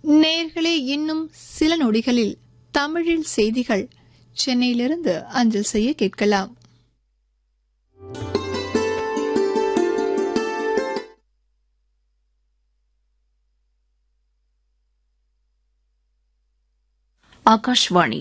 நேர்களே இன்னும் சில நொடிகளில் தமிழில் செய்திகள் சென்னையிலிருந்து அஞ்சல் செய்ய கேட்கலாம் ಆಕಾಶವಾಣಿ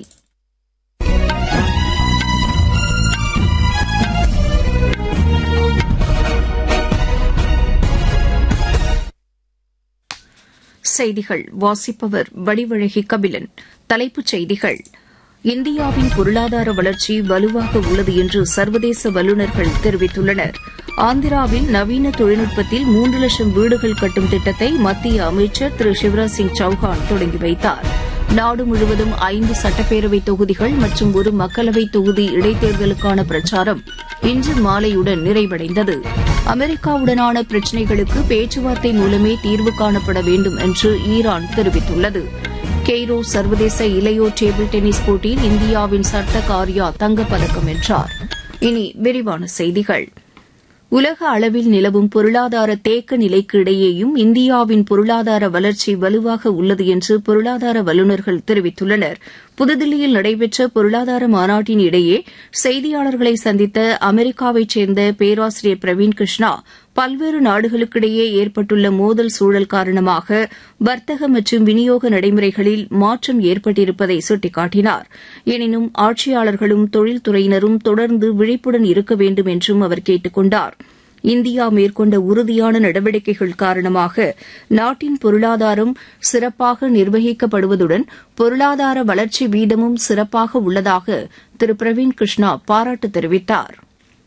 செய்திகள் வாசிப்பவர் வடிவழகி கபிலன் தலைப்புச் செய்திகள் இந்தியாவின் பொருளாதார வளர்ச்சி வலுவாக உள்ளது என்று சர்வதேச வல்லுநர்கள் தெரிவித்துள்ளனர் ஆந்திராவில் நவீன தொழில்நுட்பத்தில் மூன்று லட்சம் வீடுகள் கட்டும் திட்டத்தை மத்திய அமைச்சர் திரு சிவராஜ் சிங் சௌஹான் தொடங்கி வைத்தார் நாடு முழுவதும் ஐந்து சட்டப்பேரவை தொகுதிகள் மற்றும் ஒரு மக்களவைத் தொகுதி இடைத்தேர்தலுக்கான பிரச்சாரம் இன்று மாலையுடன் நிறைவடைந்தது அமெரிக்காவுடனான பிரச்சினைகளுக்கு பேச்சுவார்த்தை மூலமே தீர்வு காணப்பட வேண்டும் என்று ஈரான் தெரிவித்துள்ளது கெய்ரோ சர்வதேச இளையோர் டேபிள் டென்னிஸ் போட்டியில் இந்தியாவின் சட்ட காரியா தங்கப்பதக்கம் வென்றார் இனி விரிவான செய்திகள் உலக அளவில் நிலவும் பொருளாதார தேக்க நிலைக்கு இடையேயும் இந்தியாவின் பொருளாதார வளர்ச்சி வலுவாக உள்ளது என்று பொருளாதார வல்லுநர்கள் தெரிவித்துள்ளனர் புதுதில்லியில் நடைபெற்ற பொருளாதார மாநாட்டின் இடையே செய்தியாளர்களை சந்தித்த அமெரிக்காவைச் சேர்ந்த பேராசிரியர் பிரவீன் கிருஷ்ணா பல்வேறு நாடுகளுக்கிடையே ஏற்பட்டுள்ள மோதல் சூழல் காரணமாக வர்த்தக மற்றும் விநியோக நடைமுறைகளில் மாற்றம் ஏற்பட்டிருப்பதை சுட்டிக்காட்டினார் எனினும் ஆட்சியாளர்களும் தொழில்துறையினரும் தொடர்ந்து விழிப்புடன் இருக்க வேண்டும் என்றும் அவர் கேட்டுக் கொண்டார் இந்தியா மேற்கொண்ட உறுதியான நடவடிக்கைகள் காரணமாக நாட்டின் பொருளாதாரம் சிறப்பாக நிர்வகிக்கப்படுவதுடன் பொருளாதார வளர்ச்சி வீதமும் சிறப்பாக உள்ளதாக திரு பிரவீன் கிருஷ்ணா பாராட்டு தெரிவித்தார்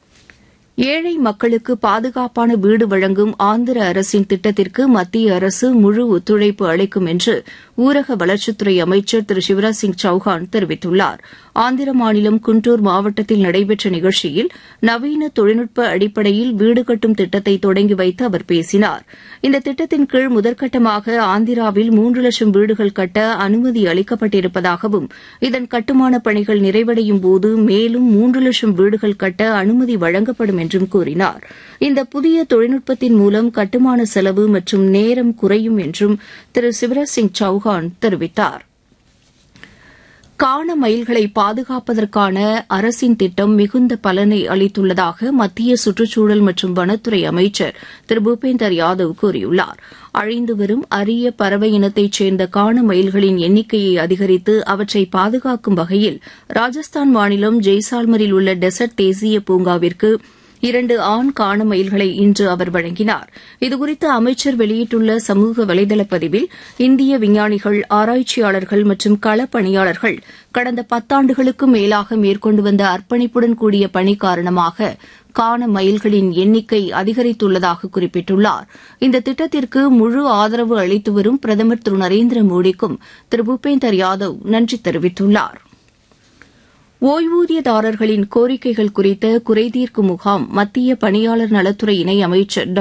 ஏழை மக்களுக்கு பாதுகாப்பான வீடு வழங்கும் ஆந்திர அரசின் திட்டத்திற்கு மத்திய அரசு முழு ஒத்துழைப்பு அளிக்கும் என்று ஊரக வளர்ச்சித்துறை அமைச்சர் திரு சிவராஜ் சிங் சௌஹான் தெரிவித்துள்ளார் ஆந்திர மாநிலம் குண்டூர் மாவட்டத்தில் நடைபெற்ற நிகழ்ச்சியில் நவீன தொழில்நுட்ப அடிப்படையில் வீடு கட்டும் திட்டத்தை தொடங்கி வைத்து அவர் பேசினார் இந்த திட்டத்தின் கீழ் முதற்கட்டமாக ஆந்திராவில் மூன்று லட்சம் வீடுகள் கட்ட அனுமதி அளிக்கப்பட்டிருப்பதாகவும் இதன் கட்டுமானப் பணிகள் நிறைவடையும் போது மேலும் மூன்று லட்சம் வீடுகள் கட்ட அனுமதி வழங்கப்படும் என்றும் கூறினார் இந்த புதிய தொழில்நுட்பத்தின் மூலம் கட்டுமான செலவு மற்றும் நேரம் குறையும் என்றும் திரு சிவராஜ் சிங் சௌஹான் தெரிவித்தார் காண மயில்களை பாதுகாப்பதற்கான அரசின் திட்டம் மிகுந்த பலனை அளித்துள்ளதாக மத்திய சுற்றுச்சூழல் மற்றும் வனத்துறை அமைச்சர் திரு பூபேந்தர் யாதவ் கூறியுள்ளார் அழிந்து வரும் அரிய பறவை இனத்தைச் சேர்ந்த காண மயில்களின் எண்ணிக்கையை அதிகரித்து அவற்றை பாதுகாக்கும் வகையில் ராஜஸ்தான் மாநிலம் ஜெய்சால்மரில் உள்ள டெசர்ட் தேசிய பூங்காவிற்கு இரண்டு ஆண் காண மயில்களை இன்று அவர் வழங்கினார் இதுகுறித்து அமைச்சர் வெளியிட்டுள்ள சமூக வலைதள பதிவில் இந்திய விஞ்ஞானிகள் ஆராய்ச்சியாளர்கள் மற்றும் களப்பணியாளர்கள் கடந்த பத்தாண்டுகளுக்கும் மேலாக மேற்கொண்டு வந்த அர்ப்பணிப்புடன் கூடிய பணி காரணமாக காண மயில்களின் எண்ணிக்கை அதிகரித்துள்ளதாக குறிப்பிட்டுள்ளார் இந்த திட்டத்திற்கு முழு ஆதரவு அளித்து வரும் பிரதமர் திரு நரேந்திர மோடிக்கும் திரு பூபேந்தர் யாதவ் நன்றி தெரிவித்துள்ளார் ஓய்வூதியதாரர்களின் கோரிக்கைகள் குறித்த குறைதீர்க்கும் முகாம் மத்திய பணியாளர் நலத்துறை இணையமைச்சர்